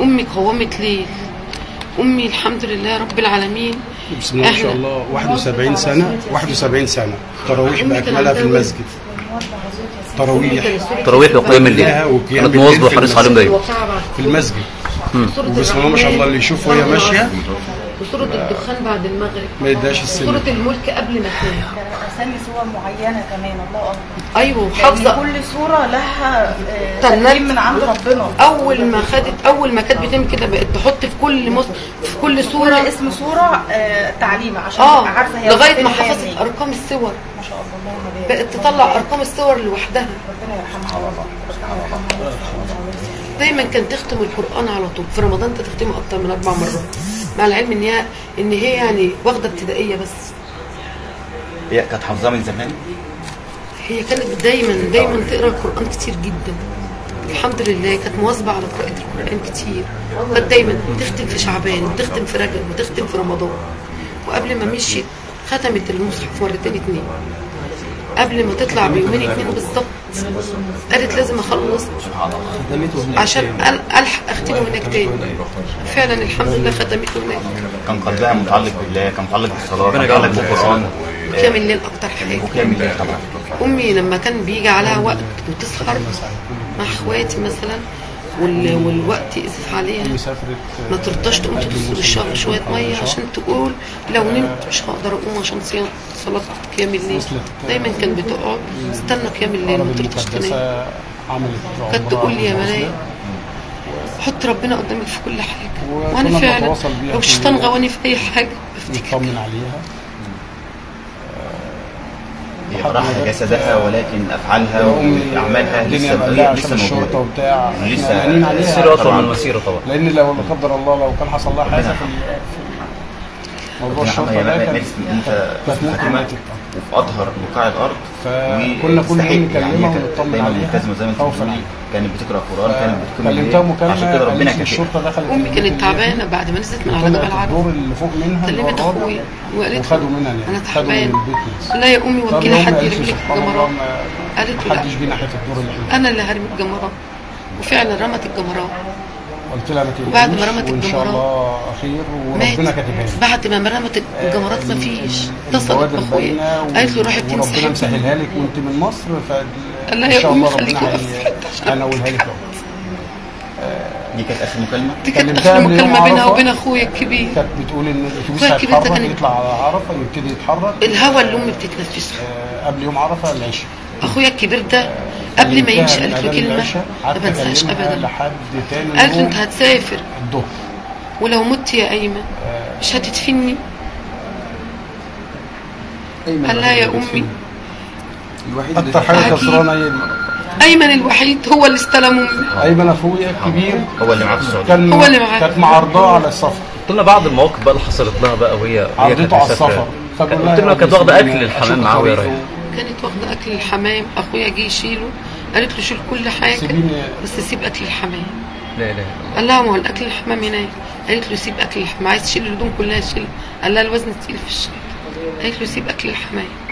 امي قومت ليل امي الحمد لله رب العالمين بسم الله ما شاء إحنا- الله 71 سنة 71 سنة تراويح أمي كان بأكملها في عندها المسجد تراويح تراويح وقيام الليل لها وقيام كانت الليل مواظبه في وحريص عليهم دايما في المسجد وبسم الله ما شاء الله اللي يشوف وهي ماشية وسورة الدخان بعد المغرب ما يداش السنة سورة الملك قبل ما تنام اسامي صور معينه كمان الله اكبر ايوه لان وحافظة كل صوره لها آه، تنال. تنين من عند ربنا اول ما خدت اول ما كانت بتعمل كده بقت تحط في كل مص... في كل كل سورة اسم صوره آه، تعليمه عشان اه تبقى عارفه هي لغاية ما واخدة حفظت منين. ارقام السور ما شاء الله اللهم بارك بقت تطلع ارقام السور لوحدها ربنا يرحمها والله ربنا يرحمها دايما كانت تختم القران على طول في رمضان انت تختمه اكتر من اربع مرات مع العلم ان هي ان هي يعني واخده ابتدائيه بس هي كانت حافظاه من زمان هي كانت دايما دايما تقرا القران كتير جدا الحمد لله كانت مواظبه على قراءه القران كتير كانت دايما تختم في شعبان وتختم في رجب وتختم في رمضان وقبل ما مشيت ختمت المصحف مرتين اتنين قبل ما تطلع بيومين اتنين بالظبط قالت لازم اخلص عشان أل- الحق اختمه هناك تاني فعلا الحمد لله ختمته هناك كان قلبها متعلق بالله كان متعلق بالصلاه كان ربنا متعلق يجعله بالقران وقيام الليل اكتر حاجه وقيام الليل طبعا امي لما كان بيجي عليها وقت وتسهر مع اخواتي مثلا وال... والوقت يقذف عليها سافرت ما ترضاش تقوم تدخل الشهر شويه ميه عشان تقول لو نمت مش هقدر اقوم عشان صيام صلاه قيام الليل دايما كانت بتقعد استنى قيام الليل ما العرب ترضاش تنام المقدسة عملت كانت عمرها تقول لي يا متواصلة. ملاك حط ربنا قدامك في كل حاجه وكنا وانا فعلا بنتواصل بيها لو كل الشيطان يوم. غواني في اي حاجه بفتكر نطمن عليها هي راح جسدها ولكن افعالها أمي واعمالها الدنيا لسه مقلقة عشان لسه الشرطة موجوده وبتاع احنا لسه- قلقانين عليها السيره اطول طبعاً. من المسيره طبعا لان لو لا قدر الله لو كان حصل لها حاجه في في موضوع ربنا الشرطه يرحمها. ده هي كان ماتت انت كانت ممكن فاطمة ماتت وفي اظهر بقاع الارض فكنا كل وتستحق يوم نكلمها يعني هي كانت ونطمن دايما عليها ملتزمه زي ما انت خوفاً بتقولي عليها. كانت بتقرا قران كانت بتكون كلمتها الليل. مكالمه عشان كده ربنا قالت لي كافئها الشرطه دخلت امي البيت كانت اللي- تعبانه بعد ما نزلت من على جبل طلعت العرب الدور اللي فوق منها اللي كلمت هو الرابع، اخويا وقالت وخدوا له منها انا اليد. خدوا من تعبان البيت ناس. لا يا امي طب وكيلة هم حد قالت يرمي لي لك سبحان الله الجمرات ما قالت له لا حدش جه ناحيه الدور اللي احنا انا اللي هرمي الجمرات وفعلا رمت الجمرات قلت لها ما تقلقيش وبعد ما رمت وان شاء الجمرات الله خير وربنا مات كاتبها لي بعد ما رمت الجمرات ما فيش اتصلت البوادر باخويا باينة قالت له روحي وربنا تمسحي مسهلها لك وانت من مصر ف قال لها ان يا شاء أمي الله خليكي ربنا واقفة. هي- هنولها لك أهو. دي كانت اخر مكالمه دي كانت كلمتها اخر قبل يوم مكالمه بينها عرفة. وبين اخويا الكبير كانت بتقول ان الاتوبيس أخويا الكبير ده هيتحرك كان- يطلع على عرفه يبتدي يتحرك الهوا اللي امي بتتنفسه آه، قبل يوم عرفه العشاء اخويا الكبير ده قبل ما كلمتها يمشي من قالت له أذان كلمه العشاء، ما قعدت بنساهاش أكلمها ابدا لحد تاني قالت له يوم انت هتسافر الظهر ولو مت يا ايمن مش هتدفني قال لها يا امي اكتر حاجه أكيد. خسرانه ايمن ايمن الوحيد هو اللي استلم امي ايمن اخويا الكبير هو اللي معاه في السعوديه كان هو اللي معاه. كانت معرضاه على السفر قلت لنا بعض المواقف بقى اللي حصلت لها بقى وهي وهي عرضته كانت على مسافرة. السفر فبقول قلت لها لنا يا كانت رب واخده سيبيني اكل للحمام أشوف معاها وهي طريقه. رايحه كانت واخده اكل الحمام اخويا جه يشيله قالت له شيل كل حاجه سيبيني بس سيب اكل الحمام لا اله الا الله قال لها ما هو الاكل الحمام هناك قالت له سيب اكل الحمام عايز تشيل الهدوم كلها شيل قال لها الوزن تقيل في الشيل قالت له سيب اكل الحمام